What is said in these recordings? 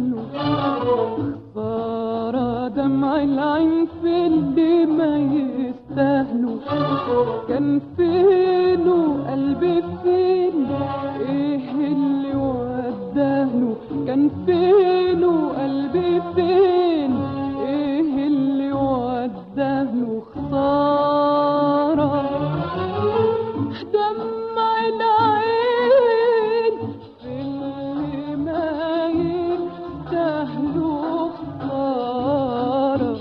يستاهلوا خسارة دمع العين في اللي ما يستاهلوا كان فين وقلبي فين ايه اللي وداهله كان فين وقلبي فين ايه اللي وداهله خسارة دمع العين في اللي ما يستاهلوا خسارة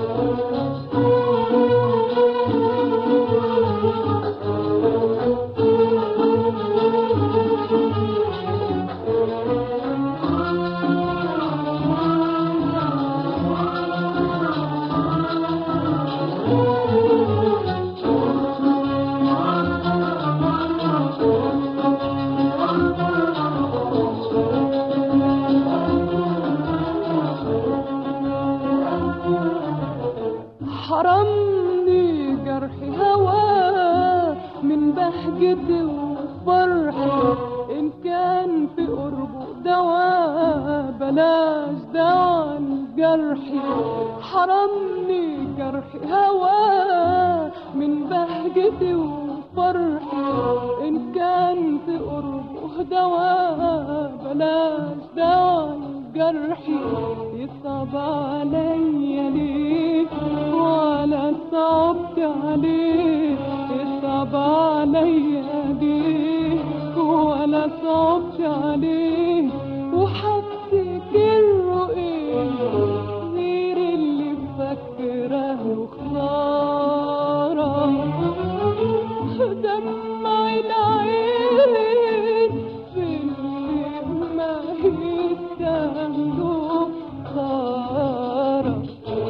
حرمني جرح هواه من بهجتي وفرحي إن كان في قربه دواء بلاش دواء جرحي حرمني جرح هواه من بهجتي وفرحي إن كان في قربه دواء بلاش دواء جرحي يصعب عليا ليه ولا صعبت عليه يصعب عليا ليه ولا صعبت عليه وحفتكر ايه غير اللي فاكره خسارة دمع العين في اللي ما يستاهلوا خسارة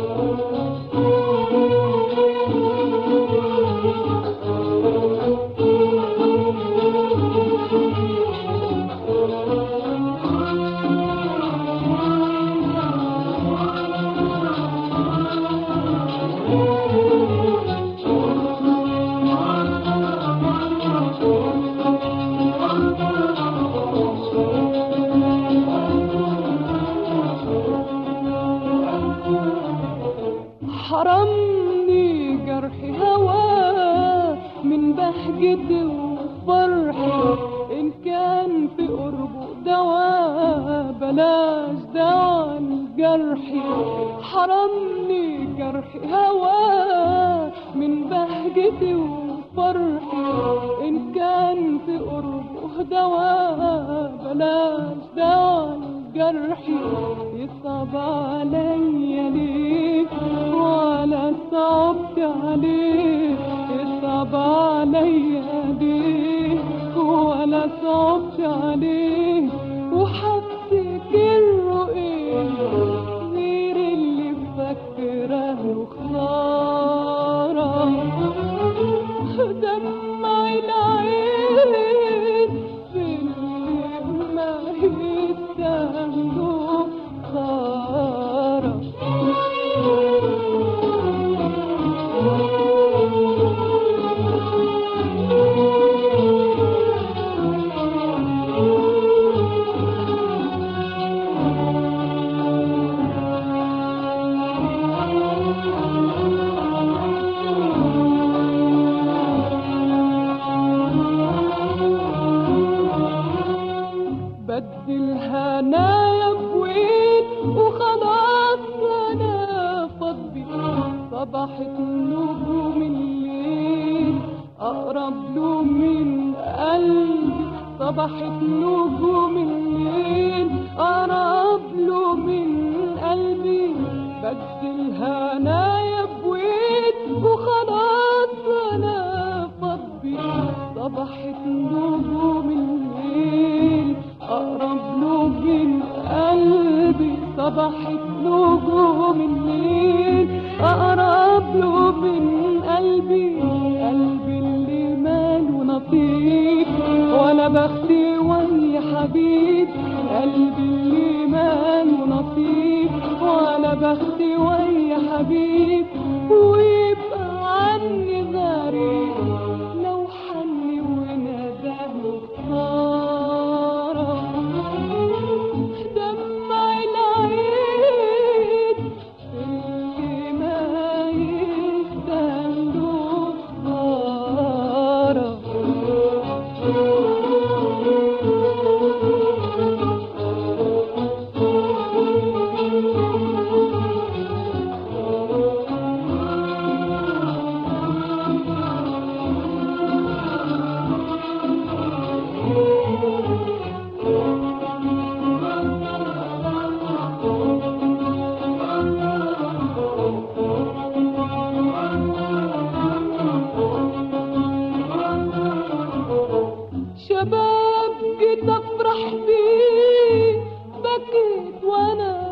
حرمني جرح هواه من بهجتي وفرحي إن كان في قربه دواء بلاش دواء جرحي حرمني جرح هواه من بهجتي وفرحي إن كان في قربه دواء بلاش دواء جرحي يصعب عليا ليه ولا صعبت عليه يصعب عليا ليه ولا صعبت عليه وحفتكر ايه غير اللي فاكره خسارة دمع العين في اللي ما يستاهلوا خسارة بدل هنايا بويت وخلاص انا فضي صبحت نجوم الليل اقرب له من قلبي صبحت نجوم الليل اقرب له من قلبي بدل هنايا بويت وخلاص انا فضي صبحت نجوم الليل أقرب له من قلبي صبحت نجوم الليل أقرب له من قلبي قلبي اللي ماله نصيب ولا بختي ويا حبيب قلبي اللي ماله نصيب ولا بختي ويا حبيب ويبقى عني غريب لو حني وناداني خسارة دمع العين وانا